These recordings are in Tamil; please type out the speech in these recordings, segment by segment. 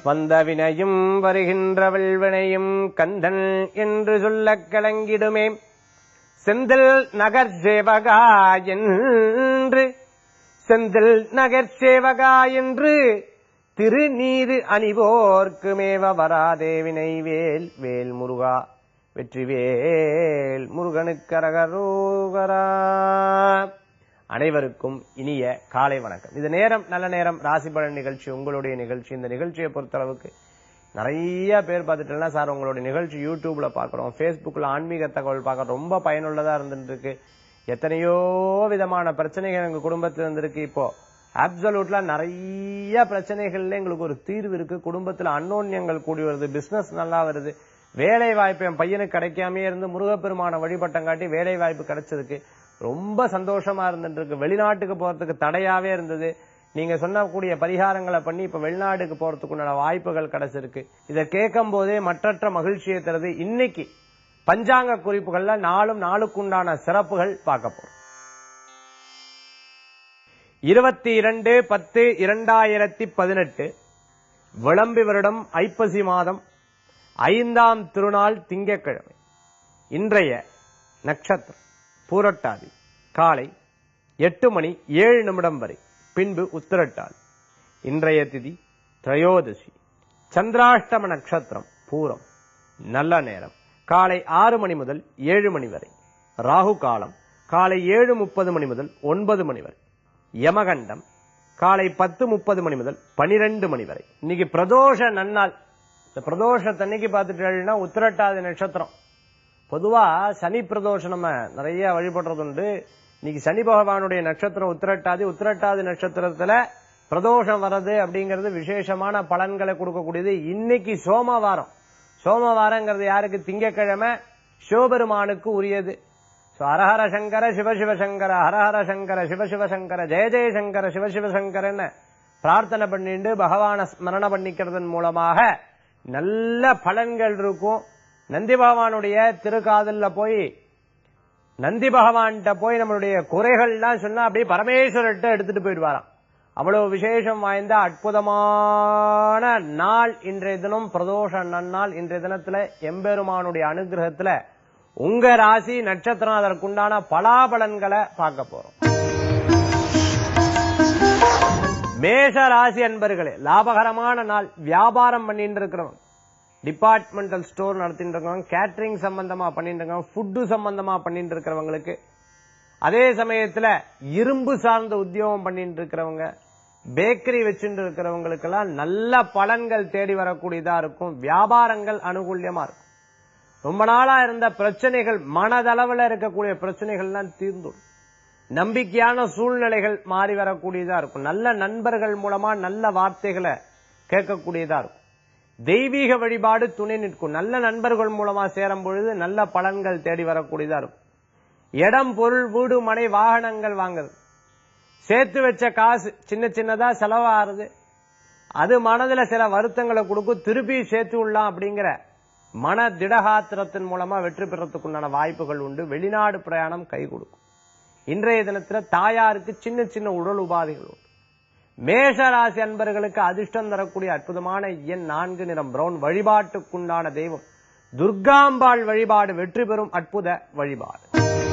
வந்த வினையும் வருகின்ற வினையும் கந்தன் என்று சொல்லக் கலங்கிடுமே செந்தில் நகர் சேவகா என்று செந்தில் நகர் சேவகா என்று திருநீரு அணிவோர்க்கு மேவ வராதே வினை வேல் வேல் முருகா வெற்றி வேல் முருகனுக்கரகரோகரா அனைவருக்கும் இனிய காலை வணக்கம் இது நேரம் நல்ல நேரம் ராசி பலன் நிகழ்ச்சி உங்களுடைய நிகழ்ச்சி இந்த நிகழ்ச்சியை பொறுத்தளவுக்கு நிறைய பேர் பார்த்துட்டேன்னா சார் உங்களுடைய நிகழ்ச்சி யூடியூப்ல பார்க்குறோம் ஃபேஸ்புக்கில் ஆன்மீக தகவல் பார்க்க ரொம்ப பயனுள்ளதா இருந்துட்டு இருக்கு எத்தனையோ விதமான பிரச்சனைகள் எங்க குடும்பத்தில் இருந்திருக்கு இப்போ அப்சல்யூட்ல நிறைய பிரச்சனைகள்ல எங்களுக்கு ஒரு தீர்வு இருக்கு குடும்பத்துல அன்னோன்யங்கள் கூடி வருது பிசினஸ் நல்லா வருது வேலை வாய்ப்பு என் பையனுக்கு கிடைக்காமே இருந்து முருகப்பெருமான வழிபட்டம் காட்டி வேலை வாய்ப்பு கிடைச்சதுக்கு ரொம்ப சந்தோஷமா இருந்துட்டு இருக்கு வெளிநாட்டுக்கு போறதுக்கு தடையாவே இருந்தது நீங்க சொன்னக்கூடிய பரிகாரங்களை பண்ணி இப்ப வெளிநாட்டுக்கு போறதுக்குண்டான வாய்ப்புகள் கிடைச்சிருக்கு இதை கேட்கும் போதே மற்றற்ற மகிழ்ச்சியை தருது இன்னைக்கு பஞ்சாங்க குறிப்புகள்ல நாளும் நாளுக்குண்டான சிறப்புகள் பார்க்க போறோம் இருபத்தி இரண்டு பத்து இரண்டாயிரத்தி பதினெட்டு விளம்பி வருடம் ஐப்பசி மாதம் ஐந்தாம் திருநாள் திங்கட்கிழமை இன்றைய நட்சத்திரம் பூரட்டாதி காலை எட்டு மணி ஏழு நிமிடம் வரை பின்பு உத்திரட்டாதி இன்றைய திதி திரையோதசி சந்திராஷ்டம நட்சத்திரம் பூரம் நல்ல நேரம் காலை ஆறு மணி முதல் ஏழு மணி வரை ராகு காலம் காலை ஏழு முப்பது மணி முதல் ஒன்பது மணி வரை யமகண்டம் காலை பத்து முப்பது மணி முதல் பனிரெண்டு மணி வரை இன்னைக்கு பிரதோஷ நன்னாள் இந்த பிரதோஷத்தன்னைக்கு பார்த்துட்டீங்கன்னா உத்திரட்டாதி நட்சத்திரம் பொதுவா சனி பிரதோஷம் நம்ம நிறைய வழிபடுறது உண்டு இன்னைக்கு சனி பகவானுடைய நட்சத்திரம் உத்திரட்டாதி உத்திரட்டாதி நட்சத்திரத்துல பிரதோஷம் வர்றது அப்படிங்கிறது விசேஷமான பலன்களை கொடுக்கக்கூடியது இன்னைக்கு சோமவாரம் சோமவாரங்கிறது யாருக்கு திங்கக்கிழமை சிவபெருமானுக்கு உரியது So, ஹரஹர சங்கர சிவசிவ சங்கர ஹரஹர சங்கர சிவசிவ சங்கர ஜெய ஜெய சங்கர சிவசிவ சங்கரன்னு பிரார்த்தனை பண்ணிட்டு பகவான ஸ்மரண பண்ணிக்கிறதன் மூலமாக நல்ல பலன்கள் இருக்கும் நந்தி பகவானுடைய திருக்காதல்ல போய் நந்தி பகவான்கிட்ட போய் நம்மளுடைய குறைகள்லாம் சொன்னா அப்படியே பரமேஸ்வரர்கிட்ட எடுத்துட்டு போயிடுவாராம் அவ்வளவு விசேஷம் வாய்ந்த அற்புதமான நாள் இன்றைய தினம் பிரதோஷ நன்னாள் இன்றைய தினத்துல எம்பெருமானுடைய அனுகிரகத்துல உங்க ராசி நட்சத்திரம் அதற்குண்டான பலாபலன்களை பார்க்க போறோம் மேஷ ராசி அன்பர்களே லாபகரமான நாள் வியாபாரம் பண்ணிட்டு இருக்கிறவங்க டிபார்ட்மெண்டல் ஸ்டோர் நடத்திட்டு இருக்கவங்க கேட்டரிங் சம்பந்தமா பண்ணிட்டு இருக்கவங்க ஃபுட்டு சம்பந்தமா பண்ணிட்டு இருக்கிறவங்களுக்கு அதே சமயத்துல இரும்பு சார்ந்த உத்தியோகம் பண்ணிட்டு இருக்கிறவங்க பேக்கரி வச்சுட்டு இருக்கிறவங்களுக்கெல்லாம் நல்ல பலன்கள் தேடி வரக்கூடியதா இருக்கும் வியாபாரங்கள் அனுகூல்யமா இருக்கும் ரொம்ப நாளா இருந்த பிரச்சனைகள் மனதளவுல இருக்கக்கூடிய பிரச்சனைகள்லாம் தீர்ந்துடும் நம்பிக்கையான சூழ்நிலைகள் மாறி வரக்கூடியதா இருக்கும் நல்ல நண்பர்கள் மூலமா நல்ல வார்த்தைகளை கேட்கக்கூடியதா இருக்கும் தெய்வீக வழிபாடு துணை நிற்கும் நல்ல நண்பர்கள் மூலமா சேரும் பொழுது நல்ல பலன்கள் தேடி வரக்கூடியதா இருக்கும் இடம் பொருள் வீடு மனை வாகனங்கள் வாங்குறது சேர்த்து வச்ச காசு சின்ன சின்னதா செலவாகுது அது மனதுல சில வருத்தங்களை கொடுக்கும் திருப்பி சேர்த்து விடலாம் அப்படிங்கிற மன திடகாத்திரத்தின் மூலமா வெற்றி பெறத்துக்குண்டான வாய்ப்புகள் உண்டு வெளிநாடு பிரயாணம் கை கொடுக்கும் இன்றைய தினத்துல தாயாருக்கு சின்ன சின்ன உடல் உபாதைகள் உண்டு மேஷ ராசி அன்பர்களுக்கு அதிர்ஷ்டம் தரக்கூடிய அற்புதமான எண் நான்கு நிறம் பிரவுன் வழிபாட்டுக்குண்டான தெய்வம் துர்காம்பாள் வழிபாடு வெற்றி பெறும் அற்புத வழிபாடு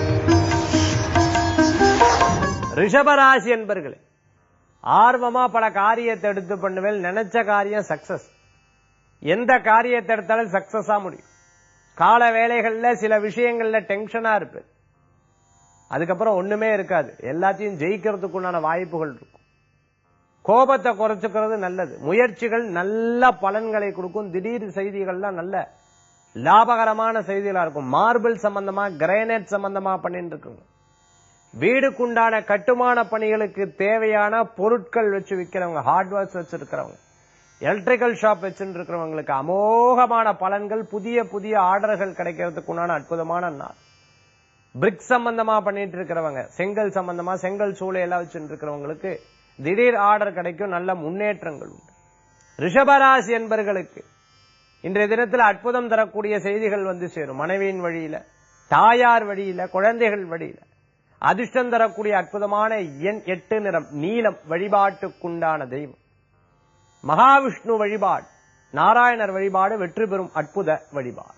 ரிஷபராசி என்பர்களே ஆர்வமா பல காரியத்தை எடுத்து பண்ணுவேன் நினைச்ச காரியம் சக்சஸ் எந்த காரியத்தை எடுத்தாலும் சக்சஸா முடியும் கால வேலைகள்ல சில விஷயங்கள்ல டென்ஷனா இருப்பேன் அதுக்கப்புறம் ஒண்ணுமே இருக்காது எல்லாத்தையும் ஜெயிக்கிறதுக்குண்டான வாய்ப்புகள் இருக்கும் கோபத்தை குறைச்சுக்கிறது நல்லது முயற்சிகள் நல்ல பலன்களை கொடுக்கும் திடீர் செய்திகள்லாம் நல்ல லாபகரமான செய்திகளா இருக்கும் மார்பிள் சம்பந்தமா கிரைனைட் சம்பந்தமா பண்ணிட்டு இருக்குங்க வீடுக்குண்டான கட்டுமான பணிகளுக்கு தேவையான பொருட்கள் வச்சு விற்கிறவங்க ஹார்ட்வேர்ஸ் வச்சிருக்கிறவங்க எலக்ட்ரிக்கல் ஷாப் வச்சுட்டு இருக்கிறவங்களுக்கு அமோகமான பலன்கள் புதிய புதிய ஆர்டர்கள் கிடைக்கிறதுக்கு உண்டான அற்புதமான நாள் பிரிக் சம்பந்தமா பண்ணிட்டு இருக்கிறவங்க செங்கல் சம்பந்தமா செங்கல் சூளை எல்லாம் வச்சுட்டு இருக்கிறவங்களுக்கு திடீர் ஆர்டர் கிடைக்கும் நல்ல முன்னேற்றங்கள் உண்டு ரிஷபராசி என்பர்களுக்கு இன்றைய தினத்தில் அற்புதம் தரக்கூடிய செய்திகள் வந்து சேரும் மனைவியின் வழியில தாயார் வழியில குழந்தைகள் வழியில அதிர்ஷ்டம் தரக்கூடிய அற்புதமான எண் எட்டு நிறம் நீலம் வழிபாட்டுக்குண்டான தெய்வம் மகாவிஷ்ணு வழிபாடு நாராயணர் வழிபாடு வெற்றி பெறும் அற்புத வழிபாடு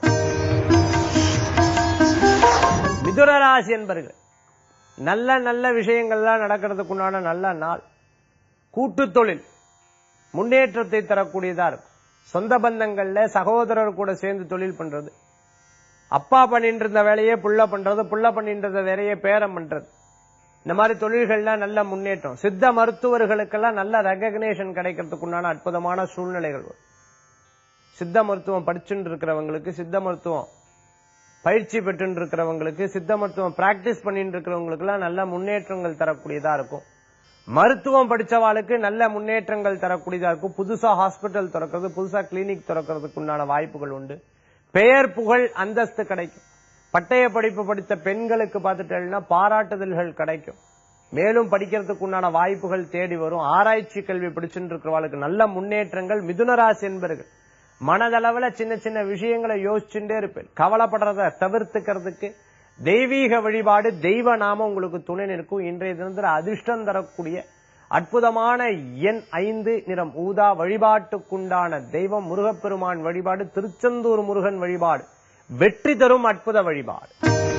மிதுன ராசி என்பர்கள் நல்ல நல்ல விஷயங்கள்லாம் நடக்கிறதுக்குண்டான நல்ல நாள் கூட்டு தொழில் முன்னேற்றத்தை தரக்கூடியதா இருக்கும் சொந்த பந்தங்கள்ல சகோதரர் கூட சேர்ந்து தொழில் பண்றது அப்பா பண்ணிட்டு இருந்த வேலையே புள்ள பண்றது புள்ள பண்ணிட்டு இருந்த வேலையே பேரம் பண்றது இந்த மாதிரி தொழில்கள்லாம் நல்ல முன்னேற்றம் சித்த மருத்துவர்களுக்கெல்லாம் நல்ல ரெகக்னேஷன் கிடைக்கிறதுக்குண்டான அற்புதமான சூழ்நிலைகள் வரும் சித்த மருத்துவம் படிச்சுட்டு இருக்கிறவங்களுக்கு சித்த மருத்துவம் பயிற்சி பெற்று இருக்கிறவங்களுக்கு சித்த மருத்துவம் பிராக்டிஸ் பண்ணிட்டு இருக்கிறவங்களுக்கு எல்லாம் நல்ல முன்னேற்றங்கள் தரக்கூடியதா இருக்கும் மருத்துவம் படிச்சவாளுக்கு நல்ல முன்னேற்றங்கள் தரக்கூடியதா இருக்கும் புதுசா ஹாஸ்பிட்டல் திறக்கிறது புதுசா கிளினிக் திறக்கிறதுக்கு உண்டான வாய்ப்புகள் உண்டு பெயர் புகழ் அந்தஸ்து கிடைக்கும் பட்டய படிப்பு படித்த பெண்களுக்கு பார்த்துட்டேன்னா பாராட்டுதல்கள் கிடைக்கும் மேலும் படிக்கிறதுக்கு உண்டான வாய்ப்புகள் தேடி வரும் ஆராய்ச்சி கல்வி படிச்சுட்டு இருக்கிறவாளுக்கு நல்ல முன்னேற்றங்கள் மிதுனராசி என்பர்கள் மனதளவுல சின்ன சின்ன விஷயங்களை யோசிச்சுட்டே இருப்பேன் கவலைப்படுறத தவிர்த்துக்கிறதுக்கு தெய்வீக வழிபாடு தெய்வ நாமம் உங்களுக்கு துணை நிற்கும் இன்றைய தினத்தில் அதிர்ஷ்டம் தரக்கூடிய அற்புதமான எண் ஐந்து நிறம் ஊதா வழிபாட்டுக்குண்டான தெய்வம் முருகப்பெருமான் வழிபாடு திருச்செந்தூர் முருகன் வழிபாடு வெற்றி தரும் அற்புத வழிபாடு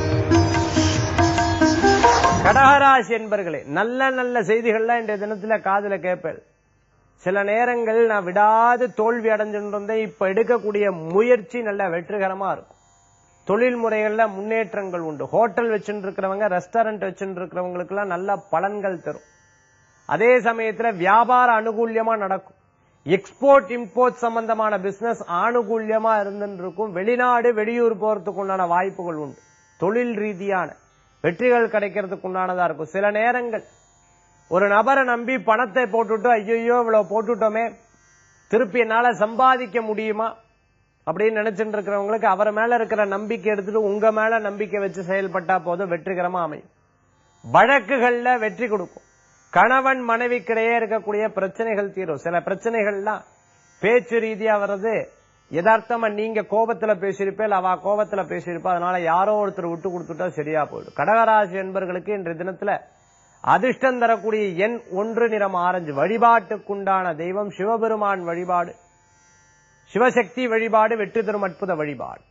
கடகராசி என்பர்களே நல்ல நல்ல செய்திகள்லாம் இன்றைய தினத்துல காதுல கேட்பேன் சில நேரங்கள் நான் விடாது தோல்வி அடைஞ்சுட்டு இருந்தேன் இப்ப எடுக்கக்கூடிய முயற்சி நல்ல வெற்றிகரமா இருக்கும் தொழில் முறைகள்ல முன்னேற்றங்கள் உண்டு ஹோட்டல் வச்சுட்டு இருக்கிறவங்க ரெஸ்டாரண்ட் வச்சுட்டு இருக்கிறவங்களுக்கு எல்லாம் நல்ல பலன்கள் தரும் அதே சமயத்துல வியாபார அனுகூல்யமா நடக்கும் எக்ஸ்போர்ட் இம்போர்ட் சம்பந்தமான பிசினஸ் ஆனுகூல்யமா இருந்துட்டு இருக்கும் வெளிநாடு வெளியூர் போறதுக்கு உண்டான வாய்ப்புகள் உண்டு தொழில் ரீதியான வெற்றிகள் கிடைக்கிறதுக்கு உண்டானதா இருக்கும் சில நேரங்கள் ஒரு நபரை நம்பி பணத்தை போட்டுட்டு ஐயோ இவ்வளவு போட்டுட்டோமே திருப்பி என்னால சம்பாதிக்க முடியுமா அப்படின்னு நினைச்சிட்டு இருக்கிறவங்களுக்கு அவர் மேல இருக்கிற நம்பிக்கை எடுத்துட்டு உங்க மேல நம்பிக்கை வச்சு செயல்பட்டா போதும் வெற்றிகரமா அமையும் வழக்குகள்ல வெற்றி கொடுக்கும் கணவன் மனைவிக்கிடையே இருக்கக்கூடிய பிரச்சனைகள் தீரும் சில பிரச்சனைகள்லாம் பேச்சு ரீதியா வர்றது யதார்த்தமா நீங்க கோபத்துல பேசியிருப்பேன் அவ கோபத்துல பேசியிருப்பா அதனால யாரோ ஒருத்தர் விட்டு கொடுத்துட்டா சரியா போயிடும் கடகராசி என்பர்களுக்கு இன்றைய தினத்துல அதிர்ஷ்டம் தரக்கூடிய எண் ஒன்று நிறம் ஆரஞ்சு வழிபாட்டுக்குண்டான தெய்வம் சிவபெருமான் வழிபாடு சிவசக்தி வழிபாடு வெற்றி தரும் அற்புத வழிபாடு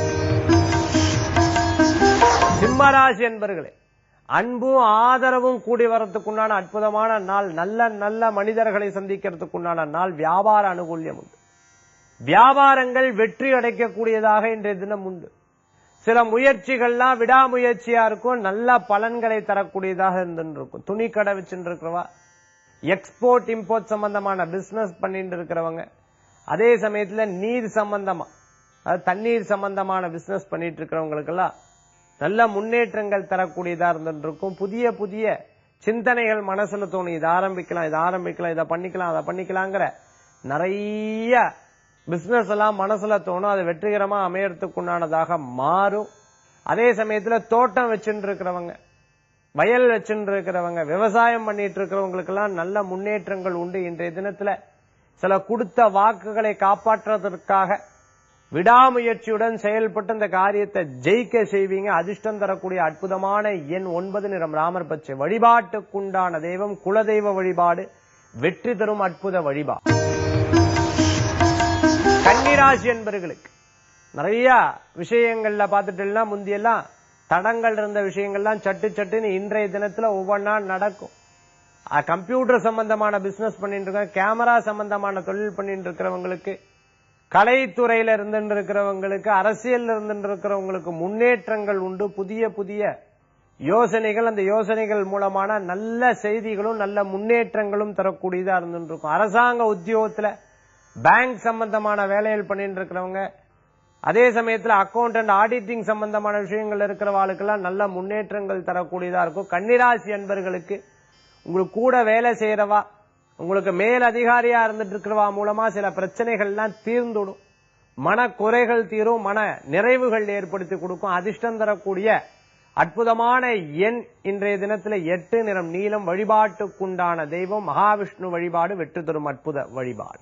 சிம்மராசி என்பர்களே அன்பும் ஆதரவும் கூடி வரத்துக்குண்டான அற்புதமான நாள் நல்ல நல்ல மனிதர்களை சந்திக்கிறதுக்குண்டான நாள் வியாபார அனுகூல்யம் உண்டு வியாபாரங்கள் வெற்றி அடைக்கக்கூடியதாக இன்றைய தினம் உண்டு சில முயற்சிகள்லாம் விடாமுயற்சியா இருக்கும் நல்ல பலன்களை தரக்கூடியதாக இருந்துருக்கும் துணி கடை வச்சுட்டு இருக்கிறவா எக்ஸ்போர்ட் இம்போர்ட் சம்பந்தமான பிசினஸ் பண்ணிட்டு இருக்கிறவங்க அதே சமயத்துல நீர் சம்பந்தமா அதாவது தண்ணீர் சம்பந்தமான பிசினஸ் பண்ணிட்டு இருக்கிறவங்களுக்கெல்லாம் நல்ல முன்னேற்றங்கள் தரக்கூடியதா இருந்துருக்கும் புதிய புதிய சிந்தனைகள் மனசுல தோணும் இதை ஆரம்பிக்கலாம் இதை ஆரம்பிக்கலாம் இதை பண்ணிக்கலாம் அதை பண்ணிக்கலாங்கிற நிறைய பிசினஸ் எல்லாம் மனசுல தோணும் அது வெற்றிகரமா அமையறதுக்குண்டானதாக மாறும் அதே சமயத்துல தோட்டம் வச்சுட்டு இருக்கிறவங்க வயல் வச்சுட்டு இருக்கிறவங்க விவசாயம் பண்ணிட்டு இருக்கிறவங்களுக்கு எல்லாம் நல்ல முன்னேற்றங்கள் உண்டு இன்றைய தினத்துல சில கொடுத்த வாக்குகளை காப்பாற்றுவதற்காக விடாமுயற்சியுடன் செயல்பட்டு இந்த காரியத்தை ஜெயிக்க செய்வீங்க அதிர்ஷ்டம் தரக்கூடிய அற்புதமான எண் ஒன்பது நிறம் ராமர் பச்சை வழிபாட்டுக்குண்டான தெய்வம் குலதெய்வ வழிபாடு வெற்றி தரும் அற்புத வழிபாடு கன்னிராசி என்பர்களுக்கு நிறைய விஷயங்கள்ல பார்த்துட்டீங்கன்னா முந்தியெல்லாம் தடங்கள் இருந்த விஷயங்கள்லாம் சட்டு சட்டுன்னு இன்றைய தினத்துல ஒவ்வொன்றா நடக்கும் கம்ப்யூட்டர் சம்பந்தமான பிசினஸ் பண்ணிட்டு இருக்க கேமரா சம்பந்தமான தொழில் பண்ணிட்டு இருக்கிறவங்களுக்கு கலைத்துறையில இருந்துட்டு இருக்கிறவங்களுக்கு அரசியல் இருந்துட்டு இருக்கிறவங்களுக்கு முன்னேற்றங்கள் உண்டு புதிய புதிய யோசனைகள் அந்த யோசனைகள் மூலமான நல்ல செய்திகளும் நல்ல முன்னேற்றங்களும் தரக்கூடியதா இருந்துட்டு இருக்கும் அரசாங்க உத்தியோகத்துல பேங்க் சம்பந்தமான வேலைகள் பண்ணிட்டு இருக்கிறவங்க அதே சமயத்துல அக்கௌண்டன்ட் ஆடிட்டிங் சம்பந்தமான விஷயங்கள் இருக்கிறவாளுக்கெல்லாம் நல்ல முன்னேற்றங்கள் தரக்கூடியதா இருக்கும் கன்னிராசி அன்பர்களுக்கு உங்களுக்கு கூட வேலை செய்யறவா உங்களுக்கு மேல் அதிகாரியா இருந்துட்டு இருக்கிறவா மூலமா சில பிரச்சனைகள்லாம் தீர்ந்துடும் மன குறைகள் தீரும் மன நிறைவுகள் ஏற்படுத்தி கொடுக்கும் அதிர்ஷ்டம் தரக்கூடிய அற்புதமான எண் இன்றைய தினத்துல எட்டு நிறம் நீளம் வழிபாட்டுக்குண்டான தெய்வம் மகாவிஷ்ணு வழிபாடு வெற்றி தரும் அற்புத வழிபாடு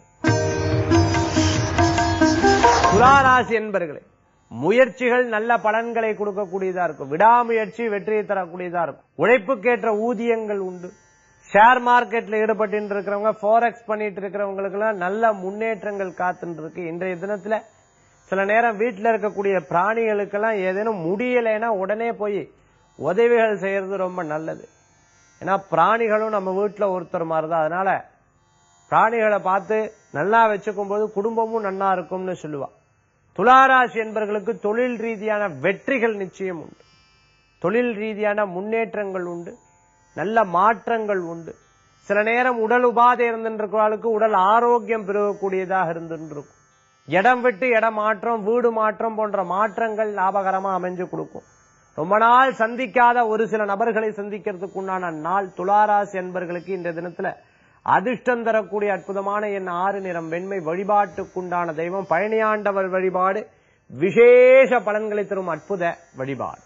துளாராசி என்பர்களே முயற்சிகள் நல்ல பலன்களை கொடுக்கக்கூடியதா இருக்கும் விடாமுயற்சி வெற்றியை தரக்கூடியதா இருக்கும் உழைப்புக்கேற்ற ஊதியங்கள் உண்டு ஷேர் மார்க்கெட்ல ஈடுபட்டு இருக்கிறவங்க ஃபோரெக்ஸ் பண்ணிட்டு இருக்கிறவங்களுக்கு எல்லாம் நல்ல முன்னேற்றங்கள் காத்துட்டு இருக்கு இன்றைய தினத்துல சில நேரம் வீட்டுல இருக்கக்கூடிய பிராணிகளுக்கெல்லாம் ஏதேனும் முடியலைன்னா உடனே போய் உதவிகள் செய்யறது ரொம்ப நல்லது ஏன்னா பிராணிகளும் நம்ம வீட்டுல ஒருத்தர் மாதிரி தான் அதனால பிராணிகளை பார்த்து நல்லா வச்சுக்கும் போது குடும்பமும் நன்னா இருக்கும்னு சொல்லுவா துளாராசி என்பவர்களுக்கு தொழில் ரீதியான வெற்றிகள் நிச்சயம் உண்டு தொழில் ரீதியான முன்னேற்றங்கள் உண்டு நல்ல மாற்றங்கள் உண்டு சில நேரம் உடல் உபாதை இருந்திருக்கிறவர்களுக்கு உடல் ஆரோக்கியம் பெருகக்கூடியதாக இருந்திருக்கும் இடம் விட்டு இடம் மாற்றம் வீடு மாற்றம் போன்ற மாற்றங்கள் லாபகரமா அமைஞ்சு கொடுக்கும் ரொம்ப நாள் சந்திக்காத ஒரு சில நபர்களை சந்திக்கிறதுக்கு உண்டான நாள் துளாராசி என்பர்களுக்கு இந்த தினத்துல அதிர்ஷ்டம் தரக்கூடிய அற்புதமான என் ஆறு நிறம் வெண்மை வழிபாட்டுக்குண்டான தெய்வம் பழனியாண்டவர் வழிபாடு விசேஷ பலன்களை தரும் அற்புத வழிபாடு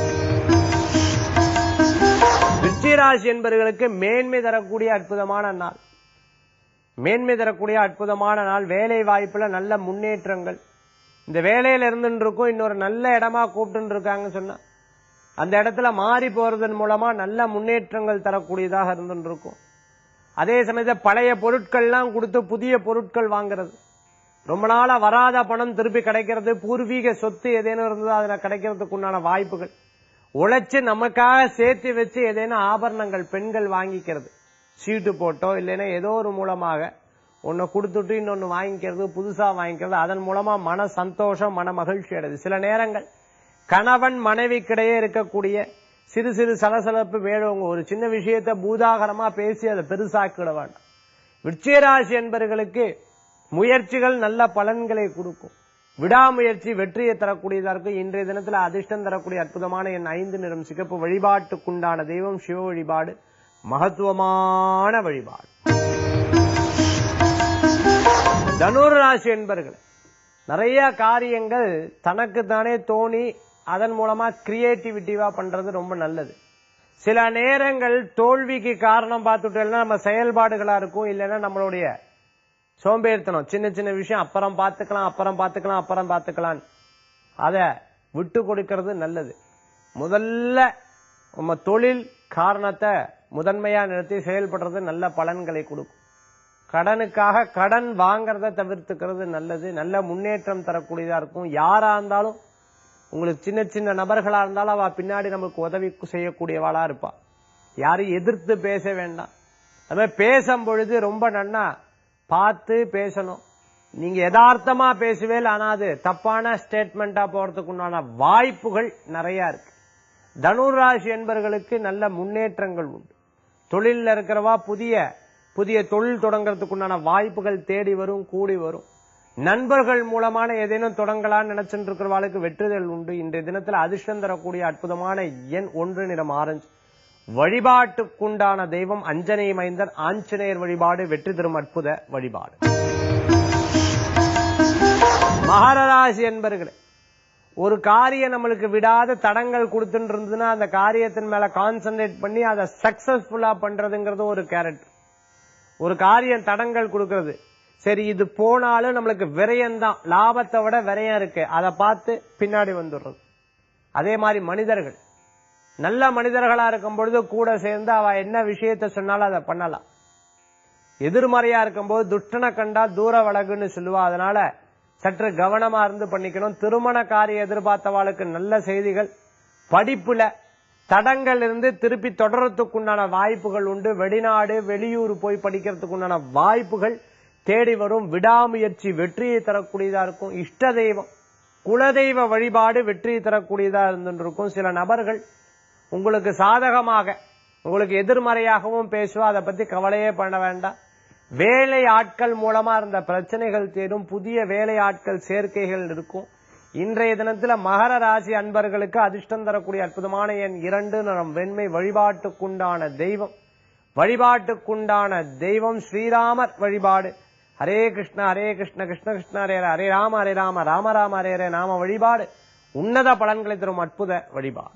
விருச்சிகராசி என்பவர்களுக்கு மேன்மை தரக்கூடிய அற்புதமான நாள் மேன்மை தரக்கூடிய அற்புதமான நாள் வேலை வாய்ப்புல நல்ல முன்னேற்றங்கள் இந்த வேலையில இருந்துட்டு இருக்கும் இன்னொரு நல்ல இடமா கூப்பிட்டு இருக்காங்கன்னு சொன்னா அந்த இடத்துல மாறி போறதன் மூலமா நல்ல முன்னேற்றங்கள் தரக்கூடியதாக இருந்துட்டு இருக்கும் அதே சமயத்துல பழைய பொருட்கள்லாம் கொடுத்து புதிய பொருட்கள் வாங்குறது ரொம்ப நாளா வராத பணம் திருப்பி கிடைக்கிறது பூர்வீக சொத்து ஏதேனும் இருந்ததோ அதுல கிடைக்கிறதுக்கு உண்டான வாய்ப்புகள் உழைச்சு நமக்காக சேர்த்து வச்சு ஏதேனும் ஆபரணங்கள் பெண்கள் வாங்கிக்கிறது சீட்டு போட்டோ இல்லைன்னா ஏதோ ஒரு மூலமாக ஒன்னு கொடுத்துட்டு இன்னொன்னு வாங்கிக்கிறது புதுசா வாங்கிக்கிறது அதன் மூலமா மன சந்தோஷம் மன மகிழ்ச்சி அடையுது சில நேரங்கள் கணவன் மனைவிக்கிடையே இருக்கக்கூடிய சிறு சிறு சலசலப்பு வேணுங்க ஒரு சின்ன விஷயத்தை பூதாகரமா பேசி அதை பெருசாக்கிட வேண்டாம் விருச்சிகராசி என்பவர்களுக்கு முயற்சிகள் நல்ல பலன்களை கொடுக்கும் விடாமுயற்சி வெற்றியை தரக்கூடியதா இருக்கும் இன்றைய தினத்துல அதிர்ஷ்டம் தரக்கூடிய அற்புதமான என் ஐந்து நிறம் சிகப்பு வழிபாட்டுக்குண்டான தெய்வம் சிவ வழிபாடு மகத்துவமான வழிபாடு தனுர் ராசி என்பர்கள் நிறைய காரியங்கள் தனக்கு தானே தோணி அதன் மூலமா கிரியேட்டிவிட்டிவா பண்றது ரொம்ப நல்லது சில நேரங்கள் தோல்விக்கு காரணம் பார்த்துட்டோம்னா நம்ம செயல்பாடுகளா இருக்கும் இல்லைன்னா நம்மளுடைய சோம்பேறித்தனம் சின்ன சின்ன விஷயம் அப்புறம் பார்த்துக்கலாம் அப்புறம் பார்த்துக்கலாம் அப்புறம் பார்த்துக்கலாம் அத விட்டு கொடுக்கிறது நல்லது முதல்ல நம்ம தொழில் காரணத்தை முதன்மையா நிறுத்தி செயல்படுறது நல்ல பலன்களை கொடுக்கும் கடனுக்காக கடன் வாங்குறத தவிர்த்துக்கிறது நல்லது நல்ல முன்னேற்றம் தரக்கூடியதா இருக்கும் யாரா இருந்தாலும் உங்களுக்கு சின்ன சின்ன நபர்களா இருந்தாலும் அவ பின்னாடி நமக்கு உதவி செய்யக்கூடியவாளா இருப்பா யாரையும் எதிர்த்து பேச வேண்டாம் அது மாதிரி பேசும் பொழுது ரொம்ப நன்னா பார்த்து பேசணும் நீங்க யதார்த்தமா பேசுவேல் ஆனா அது தப்பான ஸ்டேட்மெண்டா போறதுக்கு உண்டான வாய்ப்புகள் நிறைய இருக்கு தனுர் ராசி என்பவர்களுக்கு நல்ல முன்னேற்றங்கள் உண்டு தொழில்ல இருக்கிறவா புதிய புதிய தொழில் தொடங்குறதுக்கு உண்டான வாய்ப்புகள் தேடி வரும் கூடி வரும் நண்பர்கள் மூலமான ஏதேனும் தொடங்கலாம்னு நினைச்சுட்டு இருக்கிறவாளுக்கு வெற்றிதல் உண்டு இன்றைய தினத்துல அதிர்ஷ்டம் தரக்கூடிய அற்புதமான எண் ஒன்று நிறம் ஆரஞ்சு வழிபாட்டுக்குண்டான தெய்வம் அஞ்சனை மைந்தன் ஆஞ்சநேயர் வழிபாடு வெற்றி தரும் அற்புத வழிபாடு மகரராசி என்பர்களே ஒரு காரியம் நம்மளுக்கு விடாத தடங்கள் கொடுத்துட்டு இருந்ததுன்னா அந்த காரியத்தின் மேல கான்சென்ட்ரேட் பண்ணி அதை சக்சஸ்ஃபுல்லா பண்றதுங்கிறது ஒரு கேரக்டர் ஒரு காரியம் தடங்கள் கொடுக்கிறது சரி இது போனாலும் நம்மளுக்கு விரயம் தான் லாபத்தை விட விரயம் இருக்கு அதை பார்த்து பின்னாடி வந்துடுறது அதே மாதிரி மனிதர்கள் நல்ல மனிதர்களா இருக்கும் பொழுது கூட சேர்ந்து அவ என்ன விஷயத்த சொன்னாலும் அதை பண்ணலாம் எதிர்மறையா இருக்கும்போது துஷ்டனை கண்டா தூர வழகுன்னு சொல்லுவா அதனால சற்று கவனமா இருந்து பண்ணிக்கணும் திருமண காரியம் எதிர்பார்த்தவாளுக்கு நல்ல செய்திகள் படிப்புல தடங்கள் இருந்து திருப்பி தொடரத்துக்குண்டான வாய்ப்புகள் உண்டு வெளிநாடு வெளியூர் போய் படிக்கிறதுக்கு உண்டான வாய்ப்புகள் தேடி வரும் விடாமுயற்சி வெற்றியை தரக்கூடியதா இருக்கும் இஷ்ட தெய்வம் குலதெய்வ வழிபாடு வெற்றியை தரக்கூடியதா இருந்துருக்கும் சில நபர்கள் உங்களுக்கு சாதகமாக உங்களுக்கு எதிர்மறையாகவும் பேசுவா அதை பத்தி கவலையே பண்ண வேண்டாம் வேலை ஆட்கள் மூலமா இருந்த பிரச்சனைகள் தேரும் புதிய வேலை ஆட்கள் சேர்க்கைகள் இருக்கும் இன்றைய தினத்துல மகர ராசி அன்பர்களுக்கு அதிர்ஷ்டம் தரக்கூடிய அற்புதமான எண் இரண்டு நம் வெண்மை வழிபாட்டுக்குண்டான தெய்வம் வழிபாட்டுக்குண்டான தெய்வம் ஸ்ரீராமர் வழிபாடு ஹரே கிருஷ்ண ஹரே கிருஷ்ண கிருஷ்ண கிருஷ்ண ஹரே ஹரே, ஹரே ராம ஹரே ராம ராம ராம ஹரே ஹரே நாம வழிபாடு உன்னத பலன்களை தரும் அற்புத வழிபாடு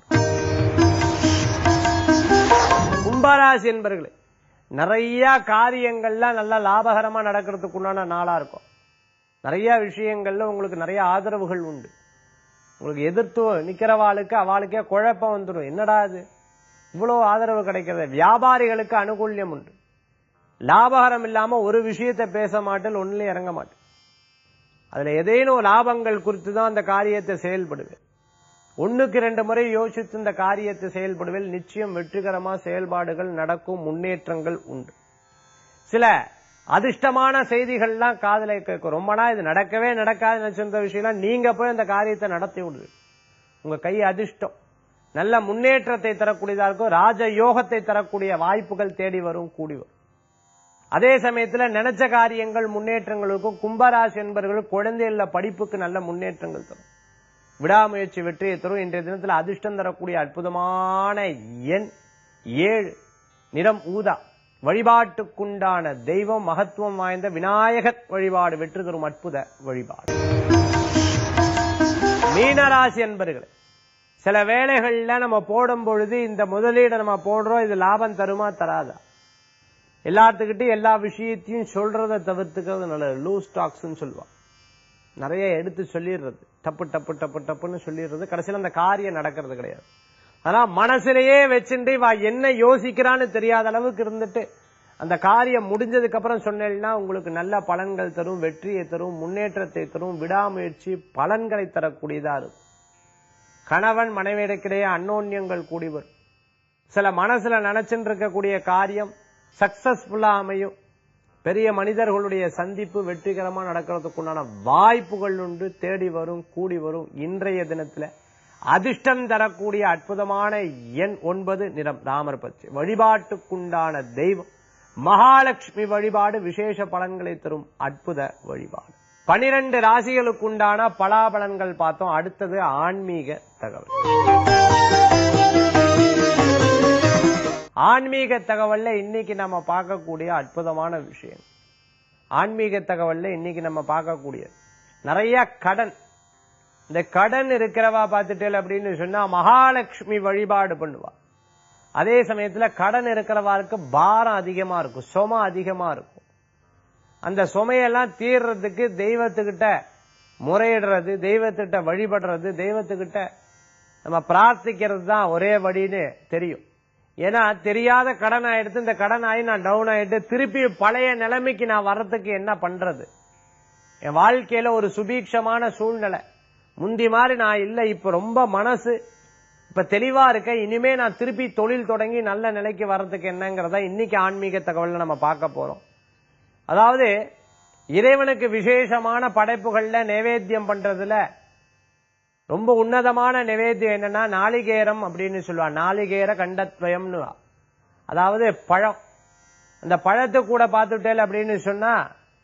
கும்பராசி என்பர்களே நிறைய காரியங்கள்லாம் நல்லா லாபகரமா நடக்கிறதுக்கு உண்டான நாளா இருக்கும் நிறைய விஷயங்கள்ல உங்களுக்கு நிறைய ஆதரவுகள் உண்டு உங்களுக்கு எதிர்த்து நிக்கிறவாளுக்கு அவளுக்கே குழப்பம் வந்துடும் என்னடா இது இவ்வளவு ஆதரவு கிடைக்கிறது வியாபாரிகளுக்கு அனுகூல்யம் உண்டு லாபகரம் இல்லாம ஒரு விஷயத்தை பேச மாட்டேன் ஒண்ணுல இறங்க மாட்டேன் அதுல ஏதேனும் லாபங்கள் குறித்து தான் அந்த காரியத்தை செயல்படுவேன் ஒண்ணுக்கு ரெண்டு முறை யோசித்து இந்த காரியத்தை செயல்படுவேன் நிச்சயம் வெற்றிகரமா செயல்பாடுகள் நடக்கும் முன்னேற்றங்கள் உண்டு சில அதிர்ஷ்டமான செய்திகள்லாம் காதல கேட்கும் ரொம்ப நாள் இது நடக்கவே நடக்காது நினைச்சிருந்த விஷயம்லாம் நீங்க போய் அந்த காரியத்தை நடத்தி விடுது உங்க கை அதிர்ஷ்டம் நல்ல முன்னேற்றத்தை தரக்கூடியதா இருக்கும் ராஜ யோகத்தை தரக்கூடிய வாய்ப்புகள் தேடி வரும் கூடி வரும் அதே சமயத்துல நினைச்ச காரியங்கள் முன்னேற்றங்கள் இருக்கும் கும்பராசி என்பவர்கள் குழந்தைகள படிப்புக்கு நல்ல முன்னேற்றங்கள் தரும் விடாமுயற்சி வெற்றியை தரும் இன்றைய தினத்தில் அதிர்ஷ்டம் தரக்கூடிய அற்புதமான எண் ஏழு நிறம் ஊதா வழிபாட்டுக்குண்டான தெய்வம் மகத்துவம் வாய்ந்த விநாயகர் வழிபாடு வெற்றி தரும் அற்புத வழிபாடு மீனராசி என்பர்களே சில வேளைகள்ல நம்ம போடும் பொழுது இந்த முதலீடை நம்ம போடுறோம் இது லாபம் தருமா தராதா எல்லாத்துக்கிட்டையும் எல்லா விஷயத்தையும் சொல்றதை தவிர்த்துக்கிறது நல்லது லூ ஸ்டாக்ஸ் சொல்லுவான் நிறைய எடுத்து சொல்லிடுறது டப்பு டப்பு டப்பு டப்புன்னு சொல்லிடுறது கடைசியில் அந்த காரியம் நடக்கிறது கிடையாது ஆனா மனசுலயே வச்சுட்டு வா என்ன யோசிக்கிறான்னு தெரியாத அளவுக்கு இருந்துட்டு அந்த காரியம் முடிஞ்சதுக்கு அப்புறம் சொன்னேன்னா உங்களுக்கு நல்ல பலன்கள் தரும் வெற்றியை தரும் முன்னேற்றத்தை தரும் விடாமுயற்சி பலன்களை தரக்கூடியதா இருக்கும் கணவன் மனைவியிடக்கிடையே அன்னோன்யங்கள் கூடி வரும் சில மனசுல நினைச்சுட்டு இருக்கக்கூடிய காரியம் சக்சஸ்ஃபுல்லா அமையும் பெரிய மனிதர்களுடைய சந்திப்பு வெற்றிகரமா நடக்கிறதுக்குண்டான வாய்ப்புகள் உண்டு தேடி வரும் கூடி வரும் இன்றைய தினத்துல அதிர்ஷ்டம் தரக்கூடிய அற்புதமான எண் ஒன்பது நிறம் ராமர் பச்சை வழிபாட்டுக்குண்டான தெய்வம் மகாலட்சுமி வழிபாடு விசேஷ பலன்களை தரும் அற்புத வழிபாடு பனிரெண்டு ராசிகளுக்குண்டான பலாபலன்கள் பார்த்தோம் அடுத்தது ஆன்மீக தகவல் ஆன்மீக தகவல்ல இன்னைக்கு நம்ம பார்க்கக்கூடிய அற்புதமான விஷயம் ஆன்மீக தகவல்ல இன்னைக்கு நம்ம பார்க்கக்கூடிய நிறைய கடன் இந்த கடன் இருக்கிறவா பார்த்துட்டேல் அப்படின்னு சொன்னா மகாலட்சுமி வழிபாடு பண்ணுவா அதே சமயத்துல கடன் இருக்கிறவாருக்கு பாரம் அதிகமா இருக்கும் சும அதிகமா இருக்கும் அந்த சுமையெல்லாம் தீர்றதுக்கு தெய்வத்துக்கிட்ட முறையிடுறது தெய்வத்திட்ட வழிபடுறது தெய்வத்துக்கிட்ட நம்ம பிரார்த்திக்கிறது தான் ஒரே வழின்னு தெரியும் ஏன்னா தெரியாத கடன் ஆயிடுத்து இந்த கடன் ஆகி நான் டவுன் ஆயிட்டு திருப்பி பழைய நிலைமைக்கு நான் வர்றதுக்கு என்ன பண்றது என் வாழ்க்கையில ஒரு சுபீட்சமான சூழ்நிலை முந்தி மாதிரி நான் இல்ல இப்ப ரொம்ப மனசு இப்ப தெளிவா இருக்க இனிமே நான் திருப்பி தொழில் தொடங்கி நல்ல நிலைக்கு வர்றதுக்கு என்னங்கிறத இன்னைக்கு ஆன்மீக தகவல்ல நம்ம பார்க்க போறோம் அதாவது இறைவனுக்கு விசேஷமான படைப்புகள்ல நைவேத்தியம் பண்றதுல ரொம்ப உன்னதமான நிவேத்தியம் என்னன்னா நாளிகேரம் அப்படின்னு சொல்லுவா நாளிகேர கண்டத்வயம்னு அதாவது பழம் அந்த பழத்தை கூட பார்த்துட்டேல் அப்படின்னு சொன்னா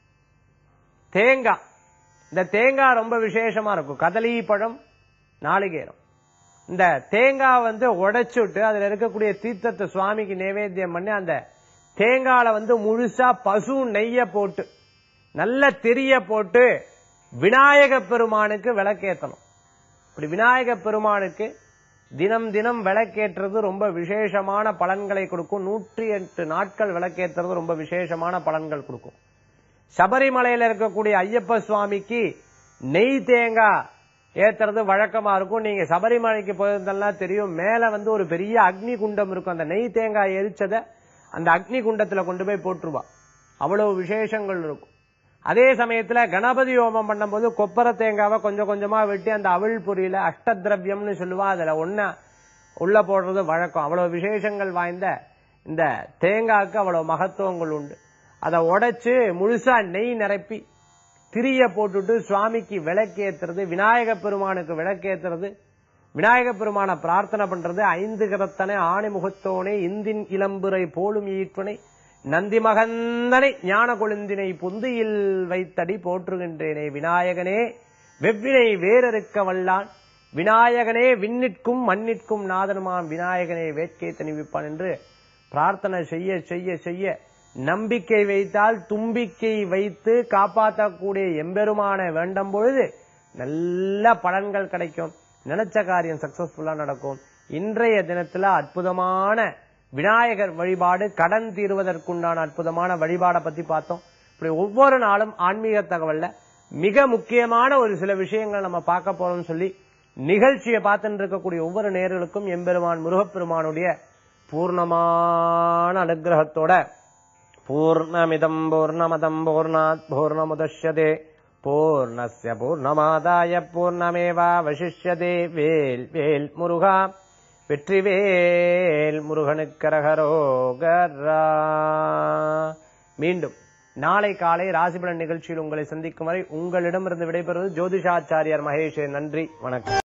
தேங்காய் இந்த தேங்காய் ரொம்ப விசேஷமா இருக்கும் கதலி பழம் நாளிகேரம் இந்த தேங்காய் வந்து உடைச்சுட்டு அதுல இருக்கக்கூடிய தீர்த்தத்தை சுவாமிக்கு நைவேத்தியம் பண்ணி அந்த தேங்காயில வந்து முழுசா பசு நெய்ய போட்டு நல்ல தெரிய போட்டு விநாயக பெருமானுக்கு விளக்கேத்தணும் இப்படி விநாயக பெருமானுக்கு தினம் தினம் விளக்கேற்றுறது ரொம்ப விசேஷமான பலன்களை கொடுக்கும் நூற்றி எட்டு நாட்கள் விளக்கேற்றுறது ரொம்ப விசேஷமான பலன்கள் கொடுக்கும் சபரிமலையில இருக்கக்கூடிய ஐயப்ப சுவாமிக்கு நெய் தேங்காய் ஏத்துறது வழக்கமா இருக்கும் நீங்க சபரிமலைக்கு போயிருந்தெல்லாம் தெரியும் மேல வந்து ஒரு பெரிய அக்னி குண்டம் இருக்கும் அந்த நெய் தேங்காய் எரிச்சத அந்த அக்னி குண்டத்துல கொண்டு போய் போட்டுருவா அவ்வளவு விசேஷங்கள் இருக்கும் அதே சமயத்துல கணபதி ஹோமம் பண்ணும்போது கொப்பரை தேங்காவை கொஞ்சம் கொஞ்சமா வெட்டி அந்த அவிழ் பொரியில அஷ்டதிரவியம்னு சொல்லுவா அதுல ஒன்ன உள்ள போடுறது வழக்கம் அவ்வளவு விசேஷங்கள் வாய்ந்த இந்த தேங்காய்க்கு அவ்வளவு மகத்துவங்கள் உண்டு அதை உடைச்சு முழுசா நெய் நிரப்பி திரிய போட்டுட்டு சுவாமிக்கு விளக்கேத்துறது விநாயக பெருமானுக்கு விளக்கேத்துறது விநாயக பெருமான பிரார்த்தனை பண்றது ஐந்து கரத்தனை ஆணி முகத்தோனே இந்தின் இளம்புரை போலும் ஈட்பனை நந்தி மகந்தனை ஞான கொழுந்தினை பொந்தியில் வைத்தடி போற்றுகின்றேனே விநாயகனே வெவ்வினை வேறறுக்க வல்லான் விநாயகனே விண்ணிற்கும் மண்ணிற்கும் நாதனுமாம் விநாயகனே வேட்கை தணிவிப்பான் என்று பிரார்த்தனை செய்ய செய்ய செய்ய நம்பிக்கை வைத்தால் தும்பிக்கை வைத்து காப்பாற்றக்கூடிய எம்பெருமான வேண்டும் பொழுது நல்ல பலன்கள் கிடைக்கும் நினைச்ச காரியம் சக்சஸ்ஃபுல்லா நடக்கும் இன்றைய தினத்துல அற்புதமான விநாயகர் வழிபாடு கடன் தீர்வதற்குண்டான அற்புதமான வழிபாடை பத்தி பார்த்தோம் இப்படி ஒவ்வொரு நாளும் ஆன்மீக தகவல்ல மிக முக்கியமான ஒரு சில விஷயங்கள் நம்ம பார்க்க போறோம்னு சொல்லி நிகழ்ச்சியை பார்த்துட்டு இருக்கக்கூடிய ஒவ்வொரு நேர்களுக்கும் எம்பெருமான் முருகப்பெருமானுடைய பூர்ணமான அனுகிரகத்தோட பூர்ணமிதம் பூர்ணமதம் பூர்ணாத் பூர்ணமுதஷ்யதே பூர்ணஸ்ய பூர்ணமாதாய பூர்ணமேவா வசிஷ்யதே வேல் வேல் முருகா வெற்றிவேல் முருகனுக்கரகரோகரா மீண்டும் நாளை காலை ராசிபலன் நிகழ்ச்சியில் உங்களை சந்திக்கும் வரை உங்களிடமிருந்து விடைபெறுவது ஜோதிஷாச்சாரியார் மகேஷே நன்றி வணக்கம்